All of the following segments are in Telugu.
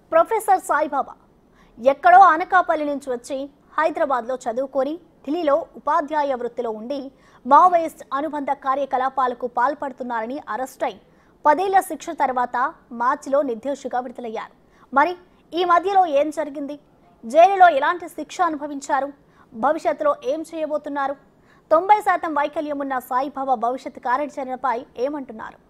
ప్రొఫెసర్ సాయిబాబా ఎక్కడో అనకాపల్లి నుంచి వచ్చి హైదరాబాద్లో చదువుకొని ఢిల్లీలో ఉపాధ్యాయ వృత్తిలో ఉండి మావోయిస్ట్ అనుబంధ కార్యకలాపాలకు పాల్పడుతున్నారని అరెస్టై పదేళ్ల శిక్ష తర్వాత మార్చిలో నిర్దోషిగా విడుదలయ్యారు మరి ఈ మధ్యలో ఏం జరిగింది జైలులో ఎలాంటి శిక్ష అనుభవించారు భవిష్యత్తులో ఏం చేయబోతున్నారు తొంభై శాతం వైకల్యం ఉన్న సాయిబాబా భవిష్యత్ కార్యాచరణపై ఏమంటున్నారు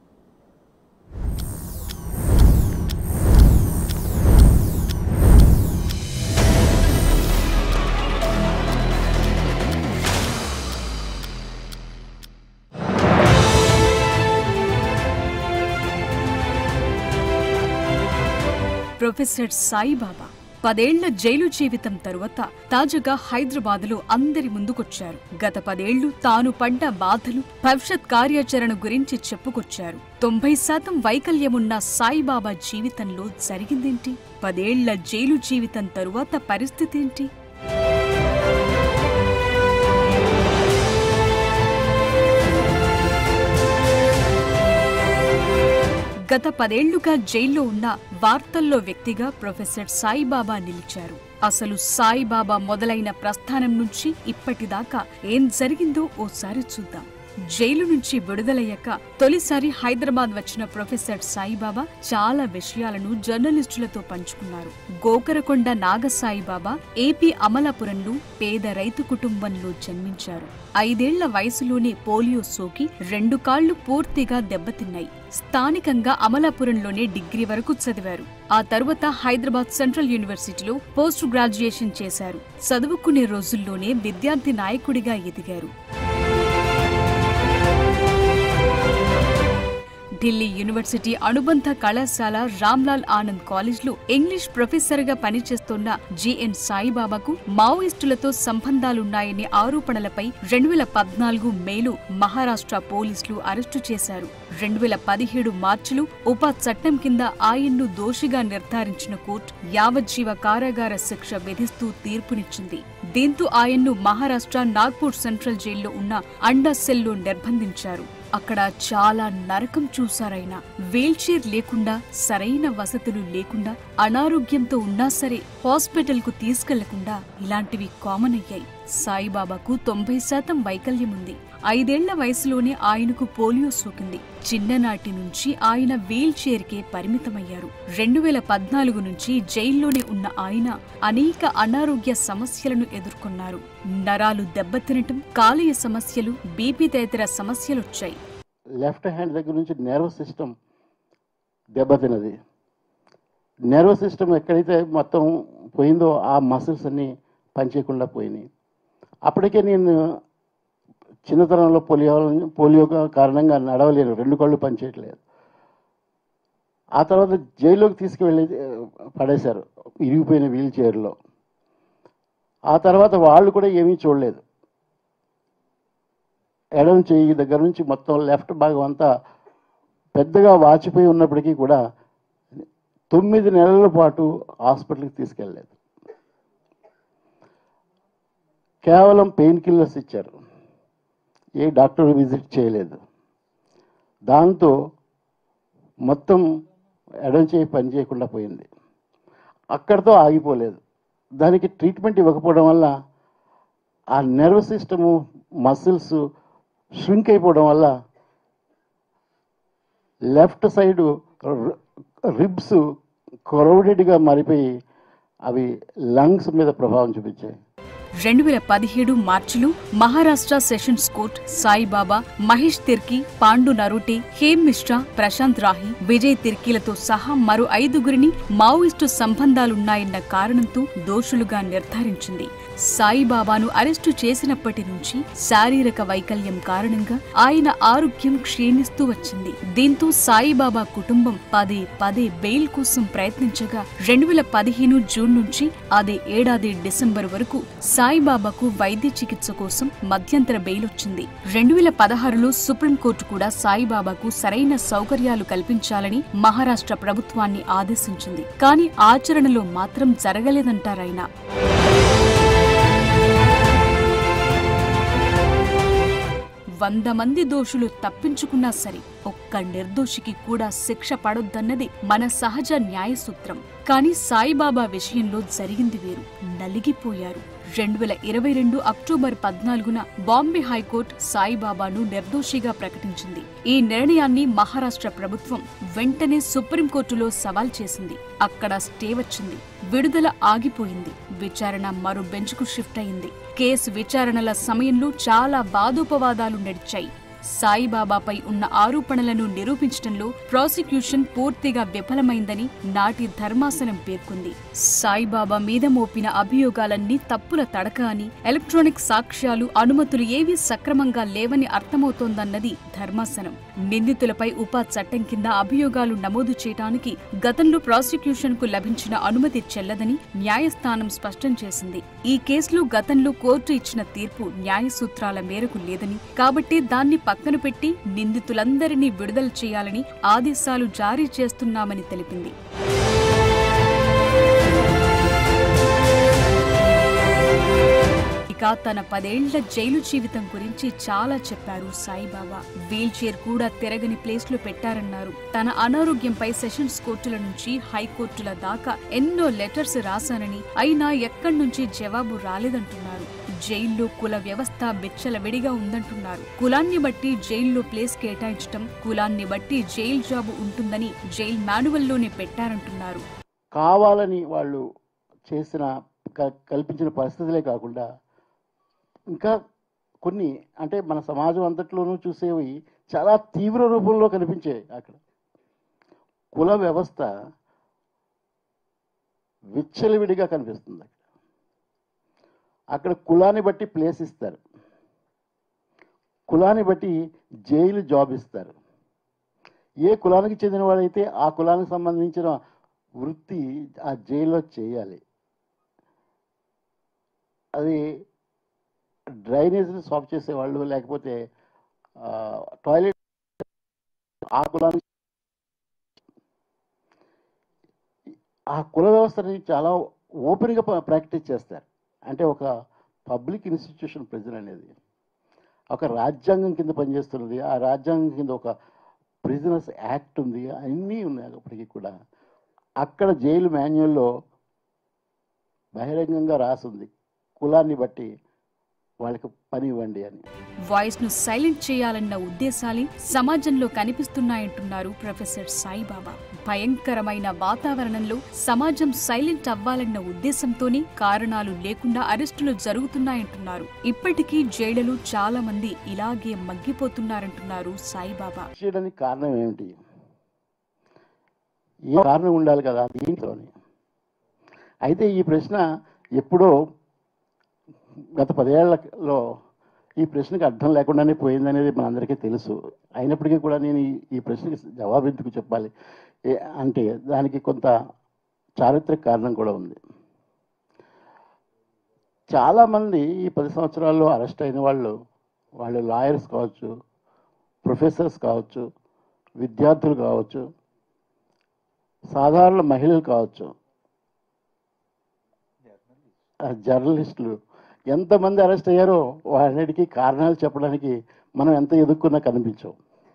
ప్రొఫెసర్ సాయిబాబా పదేళ్ల జైలు జీవితం తరువాత తాజాగా హైదరాబాదులో అందరి ముందుకొచ్చారు గత పదేళ్లు తాను పడ్డ బాధలు భవిష్యత్ కార్యాచరణ గురించి చెప్పుకొచ్చారు తొంభై శాతం వైకల్యమున్న సాయిబాబా జీవితంలో జరిగిందేంటి పదేళ్ల జైలు జీవితం తరువాత పరిస్థితి ఏంటి గత పదేళ్లుగా జైల్లో ఉన్న వార్తల్లో వ్యక్తిగా ప్రొఫెసర్ సాయిబాబా నిలిచారు అసలు సాయిబాబా మొదలైన ప్రస్థానం నుంచి ఇప్పటిదాకా ఏం జరిగిందో ఓసారి చూద్దాం జైలు నుంచి విడుదలయ్యాక తొలిసారి హైదరాబాద్ వచ్చిన ప్రొఫెసర్ సాయిబాబా చాలా విషయాలను జర్నలిస్టులతో పంచుకున్నారు గోకరకొండ నాగసాయిబాబా ఏపీ అమలాపురంలో పేద రైతు కుటుంబంలో జన్మించారు ఐదేళ్ల వయసులోనే పోలియో సోకి రెండు కాళ్లు పూర్తిగా దెబ్బతిన్నాయి స్థానికంగా అమలాపురంలోనే డిగ్రీ వరకు చదివారు ఆ తరువాత హైదరాబాద్ సెంట్రల్ యూనివర్సిటీలో పోస్ట్ గ్రాడ్యుయేషన్ చేశారు చదువుకునే రోజుల్లోనే విద్యార్థి నాయకుడిగా ఎదిగారు ఢిల్లీ యూనివర్సిటీ అనుబంధ కళాశాల రామ్లాల్ ఆనంద్ కాలేజ్లో ఇంగ్లీష్ ప్రొఫెసర్గా పనిచేస్తున్న జిఎన్ సాయిబాబాకు మావోయిస్టులతో సంబంధాలున్నాయనే ఆరోపణలపై రెండు వేల పద్నాలుగు మేలో మహారాష్ట్ర పోలీసులు అరెస్టు చేశారు రెండు వేల పదిహేడు మార్చిలో ఉప చట్టం కింద ఆయన్ను దోషిగా నిర్ధారించిన కోర్టు యావజ్జీవ కారాగార శిక్ష విధిస్తూ తీర్పునిచ్చింది దీంతో ఆయన్ను మహారాష్ట్ర నాగ్పూర్ సెంట్రల్ జైల్లో ఉన్న అండా సెల్లో నిర్బంధించారు అక్కడ చాలా నరకం చూశారైనా వీల్చైర్ లేకుండా సరైన వసతులు లేకుండా అనారోగ్యంతో ఉన్నా సరే హాస్పిటల్ కు తీసుకెళ్లకుండా ఇలాంటివి కామన్ అయ్యాయి సాయిబాబాకు తొంభై శాతం వైకల్యం ఉంది ఐదేళ్ల వయసులోనే ఆయనకు పోలియో సోకింది చిన్ననాటి నుంచి ఆయన వీల్ చైర్కే పరిమితమయ్యారు రెండు వేల పద్నాలుగు నుంచి జైల్లోనే ఉన్న ఆయన అనేక అనారోగ్య సమస్యలను ఎదుర్కొన్నారు నరాలు దెబ్బతినటం కాలేయ సమస్యలు బీపీ తదితర సమస్యలొచ్చాయి లెఫ్ట్ హ్యాండ్ దగ్గర నుంచి నర్వ్ సిస్టమ్ దెబ్బతిన్నది నర్వ్ సిస్టమ్ ఎక్కడైతే మొత్తం పోయిందో ఆ మసిల్స్ అన్నీ పనిచేయకుండా పోయినాయి అప్పటికే నేను చిన్నతనంలో పోలియో పోలియో కారణంగా నడవలేను రెండు కళ్ళు పనిచేయట్లేదు ఆ తర్వాత జైల్లోకి తీసుకువెళ్ళి పడేశారు ఇరిగిపోయిన వీల్ చైర్లో ఆ తర్వాత వాళ్ళు కూడా ఏమీ చూడలేదు ఎడం చెయ్యి దగ్గర నుంచి మొత్తం లెఫ్ట్ భాగం అంతా పెద్దగా వాచిపోయి ఉన్నప్పటికీ కూడా తొమ్మిది నెలల పాటు హాస్పిటల్కి తీసుకెళ్ళలేదు కేవలం పెయిన్ కిల్లర్స్ ఇచ్చారు ఏ డాక్టర్ విజిట్ చేయలేదు దాంతో మొత్తం ఎడం చేయి పని చేయకుండా పోయింది అక్కడితో ఆగిపోలేదు దానికి ట్రీట్మెంట్ ఇవ్వకపోవడం వల్ల ఆ నర్వ్ సిస్టము మసిల్స్ ష్రింక్ అయిపోవడం వల్ల లెఫ్ట్ సైడు రిబ్స్ క్రౌడెడ్గా మారిపోయి అవి లంగ్స్ మీద ప్రభావం చూపించాయి రెండు వేల పదిహేడు మార్చిలో మహారాష్ట్ర సెషన్స్ కోర్ట్ సాయిబాబా మహేష్ తిర్కి పాండు నరోటే హేమ్ మిశ్రా ప్రశాంత్ రాహి విజయ్ తిర్కీలతో సహా మరో ఐదుగురిని మావోయిస్టు సంబంధాలున్నాయన్న కారణంతో దోషులుగా నిర్ధారించింది సాయిబాబాను అరెస్టు చేసినప్పటి నుంచి శారీరక వైకల్యం కారణంగా ఆయన ఆరోగ్యం క్షీణిస్తూ వచ్చింది దీంతో సాయిబాబా కుటుంబం పదే పదే బెయిల్ కోసం ప్రయత్నించగా రెండు వేల పదిహేను జూన్ నుంచి అదే ఏడాది డిసెంబర్ వరకు సాయిబాబాకు వైద్య చికిత్స కోసం మధ్యంతర బెయిల్ వచ్చింది రెండు వేల పదహారులో సుప్రీంకోర్టు కూడా సాయిబాబాకు సరైన సౌకర్యాలు కల్పించాలని మహారాష్ట్ర ప్రభుత్వాన్ని ఆదేశించింది కానీ ఆచరణలో మాత్రం జరగలేదంటారాయన వంద మంది దోషులు తప్పించుకున్నా సరే ఒక్క నిర్దోషికి కూడా శిక్ష పడొద్దన్నది మన సహజ న్యాయ సూత్రం కానీ సాయిబాబా విషయంలో జరిగింది వేరు నలిగిపోయారు రెండు వేల ఇరవై రెండు అక్టోబర్ పద్నాలుగున బాంబే హైకోర్టు సాయిబాబాను నిర్దోషిగా ప్రకటించింది ఈ నిర్ణయాన్ని మహారాష్ట్ర ప్రభుత్వం వెంటనే సుప్రీంకోర్టులో సవాల్ చేసింది అక్కడ స్టే వచ్చింది విడుదల ఆగిపోయింది విచారణ మరో బెంచ్కు షిఫ్ట్ అయింది కేసు విచారణల సమయంలో చాలా వాదోపవాదాలు నడిచాయి సాయిబాబాపై ఉన్న ఆరోపణలను నిరూపించడంలో ప్రాసిక్యూషన్ పూర్తిగా విఫలమైందని నాటి ధర్మాసనం పేర్కొంది సాయిబాబా మీద మోపిన అభియోగాలన్నీ తప్పుల తడక అని ఎలక్ట్రానిక్ సాక్ష్యాలు అనుమతులు ఏవీ సక్రమంగా లేవని అర్థమవుతోందన్నది ధర్మాసనం నిందితులపై ఉపా చట్టం కింద అభియోగాలు నమోదు చేయడానికి గతంలో ప్రాసిక్యూషన్ కు లభించిన అనుమతి చెల్లదని న్యాయస్థానం స్పష్టం చేసింది ఈ కేసులో గతంలో కోర్టు ఇచ్చిన తీర్పు న్యాయ సూత్రాల మేరకు లేదని కాబట్టి దాన్ని పక్కన పెట్టి నిందితులందరినీ విడుదల చేయాలని ఆదేశాలు జారీ చేస్తున్నామని తెలిపింది ఇక తన పదేళ్ల జైలు జీవితం గురించి చాలా చెప్పారు సాయిబాబా వీల్ చైర్ కూడా తిరగని ప్లేస్ లో పెట్టారన్నారు తన అనారోగ్యంపై సెషన్స్ కోర్టుల నుంచి హైకోర్టుల దాకా ఎన్నో లెటర్స్ రాశానని అయినా ఎక్కడి నుంచి జవాబు రాలేదంటున్నారు జైల్లో కుల వ్యవస్థ విచ్చలవిడిగా ఉందంటున్నారు కులాన్ని బట్టి జైల్లో ప్లేస్ కేటాయించటం కులాన్ని బట్టి జైలు జాబు ఉంటుందని జైల్ మాన్యువల్లోనే పెట్టారంటున్నారు కావాలని వాళ్ళు చేసిన క- కల్పించిన పరిస్థితులే కాకుండా ఇంకా కొన్ని అంటే మన సమాజం అంతట్లోనూ చూసేవి చాలా తీవ్ర రూపంలో కనిపించాయి అక్కడ కుల వ్యవస్థ విచ్చలవిడిగా కనిపిస్తుంది అక్కడ అక్కడ కులాన్ని బట్టి ప్లేస్ ఇస్తారు కులాన్ని బట్టి జైలు జాబ్ ఇస్తారు ఏ కులానికి చెందిన వాడైతే ఆ కులానికి సంబంధించిన వృత్తి ఆ జైల్లో చేయాలి అది డ్రైనేజ్ని సాఫ్ చేసేవాళ్ళు లేకపోతే ఆ, టాయిలెట్ ఆ కులానికి ఆ కుల వ్యవస్థని చాలా ఓపెన్గా ప్రాక్టీస్ చేస్తారు అంటే ఒక పబ్లిక్ ఇన్స్టిట్యూషన్ ప్రెజర్ అనేది ఒక రాజ్యాంగం కింద పనిచేస్తున్నది ఆ రాజ్యాంగం కింద ఒక ప్రిజనర్స్ యాక్ట్ ఉంది అన్నీ ఉన్నాయి అప్పటికి కూడా అక్కడ జైలు మాన్యువల్లో బహిరంగంగా రాసుంది కులాన్ని బట్టి వాళ్ళకి పని ఇవ్వండి అని వాయిస్ ను సైలెంట్ చేయాలన్న ఉద్దేశాలే సమాజంలో కనిపిస్తున్నాయంటున్నారు ప్రొఫెసర్ సాయిబాబా భయంకరమైన వాతావరణంలో సమాజం సైలెంట్ అవ్వాలన్న ఉద్దేశంతోనే కారణాలు లేకుండా అరెస్టులు జరుగుతున్నాయంటున్నారు ఇప్పటికీ జైళ్లలో చాలా మంది ఇలాగే మగ్గిపోతున్నారంటున్నారు సాయిబాబా చేయడానికి కారణం ఏమిటి ఏ కారణం ఉండాలి కదా దీంట్లోని అయితే ఈ ప్రశ్న ఎప్పుడో గత పదేళ్లలో ఈ ప్రశ్నకి అర్థం లేకుండానే పోయిందనేది మనందరికీ తెలుసు అయినప్పటికీ కూడా నేను ఈ- ఈ ప్రశ్నకి జవాబు ఎందుకు చెప్పాలి ఏ- అంటే దానికి కొంత చారిత్రక కారణం కూడా ఉంది చాలామంది ఈ పది సంవత్సరాల్లో అరెస్ట్ అయిన వాళ్ళు వాళ్ళు లాయర్స్ కావచ్చు ప్రొఫెసర్స్ కావచ్చు విద్యార్థులు కావచ్చు సాధారణ మహిళలు కావచ్చు ఆ జర్నలిస్టులు ఎంతమంది అరెస్ట్ అయ్యారో వాటన్నిటికీ కారణాలు చెప్పడానికి మనం ఎంత ఎదుక్కున్నా కనిపించవు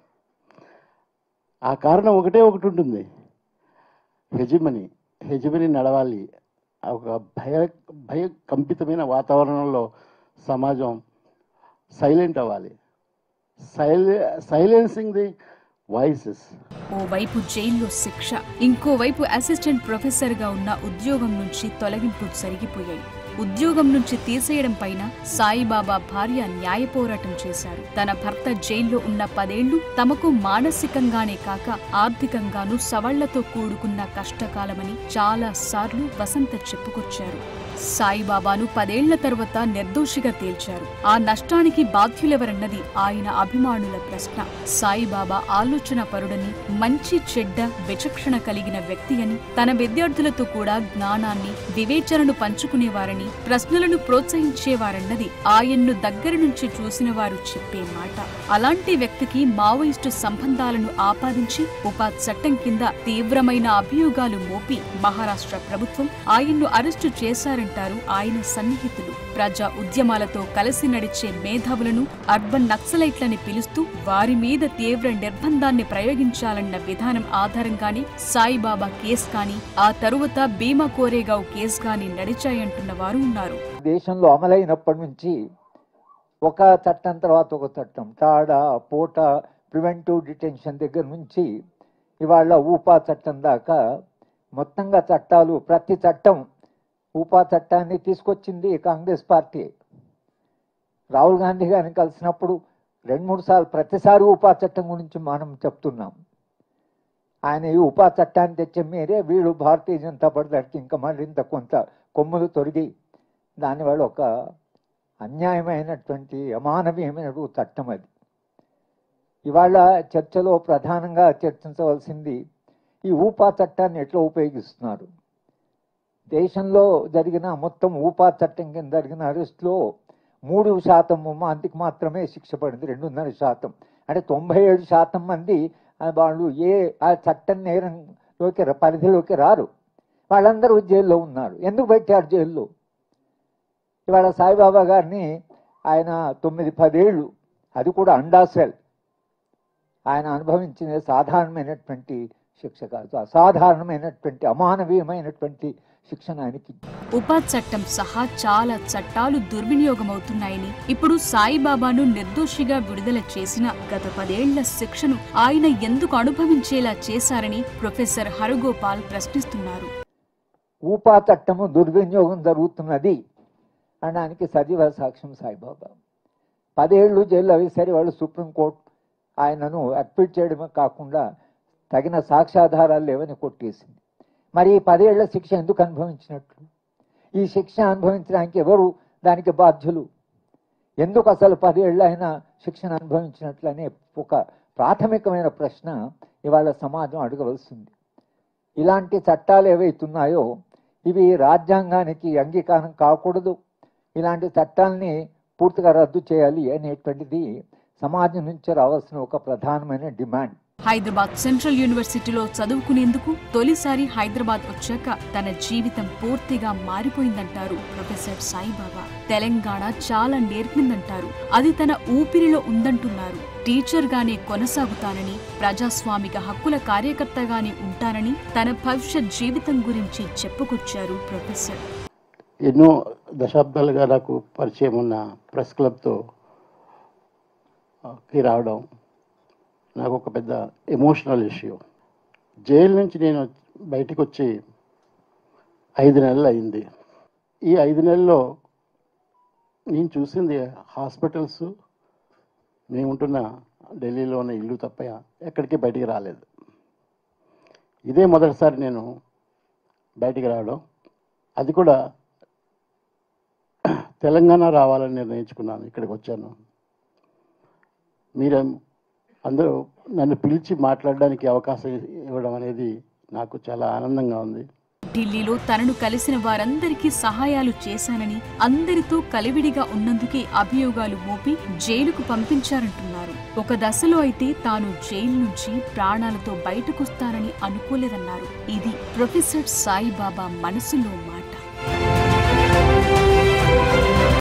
ఆ కారణం ఒకటే ఒకటి ఉంటుంది హెజిమని హెజిమని నడవాలి ఆ ఒక భయ భయ కంపితమైన వాతావరణంలో సమాజం సైలెంట్ అవ్వాలి సైలె సైలెన్సింగ్ ది వాయిసెస్ ఓవైపు జైల్లో శిక్ష ఇంకోవైపు అసిస్టెంట్ ప్రొఫెసర్ గా ఉన్న ఉద్యోగం నుంచి తొలగింపు జరిగిపోయాయి ఉద్యోగం నుంచి తీసేయడం పైన సాయిబాబా భార్య న్యాయ పోరాటం చేశారు తన భర్త జైల్లో ఉన్న పదేళ్లు తమకు మానసికంగానే కాక ఆర్థికంగానూ సవాళ్లతో కూడుకున్న కష్టకాలమని చాలా సార్లు వసంత చెప్పుకొచ్చారు సాయిబాబాను పదేళ్ల తర్వాత నిర్దోషిగా తేల్చారు ఆ నష్టానికి బాధ్యులెవరన్నది ఆయన అభిమానుల ప్రశ్న సాయిబాబా ఆలోచన పరుడని మంచి చెడ్డ విచక్షణ కలిగిన వ్యక్తి అని తన విద్యార్థులతో కూడా జ్ఞానాన్ని వివేచనను పంచుకునేవారని చేసేవారని ప్రశ్నలను ప్రోత్సహించేవారన్నది ఆయన్ను దగ్గర నుంచి చూసిన వారు చెప్పే మాట అలాంటి వ్యక్తికి మావోయిస్టు సంబంధాలను ఆపాదించి ఉపా చట్టం కింద తీవ్రమైన అభియోగాలు మోపి మహారాష్ట్ర ప్రభుత్వం ఆయన్ను అరెస్టు చేశారంటారు ఆయన సన్నిహితులు ప్రజా ఉద్యమాలతో కలిసి నడిచే మేధావులను అర్బన్ నక్సలైట్లని పిలుస్తూ వారి మీద తీవ్ర నిర్బంధాన్ని ప్రయోగించాలన్న విధానం ఆధారంగానే సాయిబాబా కేసు కానీ ఆ తరువాత భీమా కోరేగావ్ కేసు కానీ నడిచాయంటున్న వారు ఉన్నారు దేశంలో అమలైనప్పటి నుంచి ఒక చట్టం తర్వాత ఒక చట్టం తాడా పూట ప్రివెంటివ్ డిటెన్షన్ దగ్గర నుంచి ఇవాళ ఊపా చట్టం దాకా మొత్తంగా చట్టాలు ప్రతి చట్టం ఊపా చట్టాన్ని తీసుకొచ్చింది కాంగ్రెస్ పార్టీ రాహుల్ గాంధీ గారిని కలిసినప్పుడు రెండు మూడు సార్లు ప్రతిసారి ఉపా చట్టం గురించి మనం చెప్తున్నాం ఆయన ఈ ఉపా చట్టాన్ని తెచ్చే మీరే వీళ్ళు భారతీయ జనతా పార్టీ దానికి ఇంకా మరింత కొంత కొమ్ములు తొరిగి దానివల్ల ఒక అన్యాయమైనటువంటి అమానవీయమైనటువంటి చట్టం అది ఇవాళ చర్చలో ప్రధానంగా చర్చించవలసింది ఈ ఊపా చట్టాన్ని ఎట్లా ఉపయోగిస్తున్నారు దేశంలో జరిగిన మొత్తం ఊపా చట్టం కింద జరిగిన అరెస్ట్లో మూడు శాతం మందికి మాత్రమే శిక్ష పడింది రెండున్నర శాతం అంటే తొంభై ఏడు శాతం మంది ఆ, వాళ్ళు ఏ ఆ చట్టం నేరంలోకి ర- పరిధిలోకి రారు వాళ్ళందరూ జైల్లో ఉన్నారు ఎందుకు పెట్టారు జైల్లో ఇవాళ సాయిబాబా గారిని ఆయన తొమ్మిది పదేళ్ళు అది కూడా అండాసెల్ ఆయన అనుభవించిన సాధారణమైనటువంటి శిక్ష కాదు అసాధారణమైనటువంటి అమానవీయమైనటువంటి శిక్షణ ఆయనకి ఉపా చట్టం సహా చాలా చట్టాలు దుర్వినియోగమవుతున్నాయని ఇప్పుడు సాయిబాబాను నిర్దోషిగా విడుదల చేసిన గత పదేళ్ల శిక్షను ఆయన ఎందుకు అనుభవించేలా చేశారని ప్రొఫెసర్ హరగోపాల్ ప్రశ్నిస్తున్నారు ఊపా చట్టము దుర్వినియోగం జరుగుతున్నది అనడానికి సజీవ సాక్ష్యం సాయిబాబా పదేళ్ళు జైల్లో వేసరి వాళ్ళు సుప్రీంకోర్టు ఆయనను అక్విట్ చేయడమే కాకుండా తగిన సాక్ష్యాధారాలు లేవని కొట్టేసింది మరి ఈ పదేళ్ల శిక్ష ఎందుకు అనుభవించినట్లు ఈ శిక్ష అనుభవించడానికి ఎవరు దానికి బాధ్యులు ఎందుకు అసలు పదేళ్ళు ఆయన శిక్షణ అనుభవించినట్లు అనే ఒక ప్రాథమికమైన ప్రశ్న ఇవాళ సమాజం అడగవలసింది ఇలాంటి చట్టాలు ఏవైతున్నాయో ఇవి రాజ్యాంగానికి అంగీకారం కాకూడదు ఇలాంటి చట్టాలని పూర్తిగా రద్దు చేయాలి అనేటువంటిది సమాజం నుంచి రావాల్సిన ఒక ప్రధానమైన డిమాండ్ హైదరాబాద్ సెంట్రల్ యూనివర్సిటీలో చదువుకునేందుకు తొలిసారి హైదరాబాద్ వచ్చాక తన జీవితం పూర్తిగా మారిపోయిందంటారు ప్రొఫెసర్ సాయిబాబా తెలంగాణ చాలా నేర్పిందంటారు అది తన ఊపిరిలో ఉందంటున్నారు టీచర్ గానే కొనసాగుతానని ప్రజాస్వామిక హక్కుల కార్యకర్తగానే ఉంటానని తన భవిష్యత్ జీవితం గురించి చెప్పుకొచ్చారు ప్రొఫెసర్ ఎన్నో దశాబ్దాలుగా నాకు పరిచయం ఉన్న ప్రెస్ క్లబ్తో ఆ, కి రావడం నాకు ఒక పెద్ద ఎమోషనల్ ఇష్యూ జైలు నుంచి నేను బయటికి వచ్చి ఐదు నెలలు అయింది ఈ ఐదు నెలల్లో నేను చూసింది హాస్పిటల్స్ మేము ఉంటున్న ఢిల్లీలో ఉన్న ఇల్లు తప్ప ఎక్కడికి బయటికి రాలేదు ఇదే మొదటిసారి నేను బయటికి రావడం అది కూడా తెలంగాణ రావాలని నిర్ణయించుకున్నాను ఇక్కడికి వచ్చాను మీరు అందరూ నన్ను పిలిచి మాట్లాడడానికి అవకాశం ఇవ్వడం అనేది నాకు చాలా ఆనందంగా ఉంది ఢిల్లీలో తనను కలిసిన వారందరికీ సహాయాలు చేశానని అందరితో కలివిడిగా ఉన్నందుకే అభియోగాలు మోపి జైలుకు పంపించారంటున్నారు ఒక దశలో అయితే తాను జైలు నుంచి ప్రాణాలతో బయటకొస్తానని అనుకోలేదన్నారు ఇది ప్రొఫెసర్ సాయిబాబా మనసులో మాట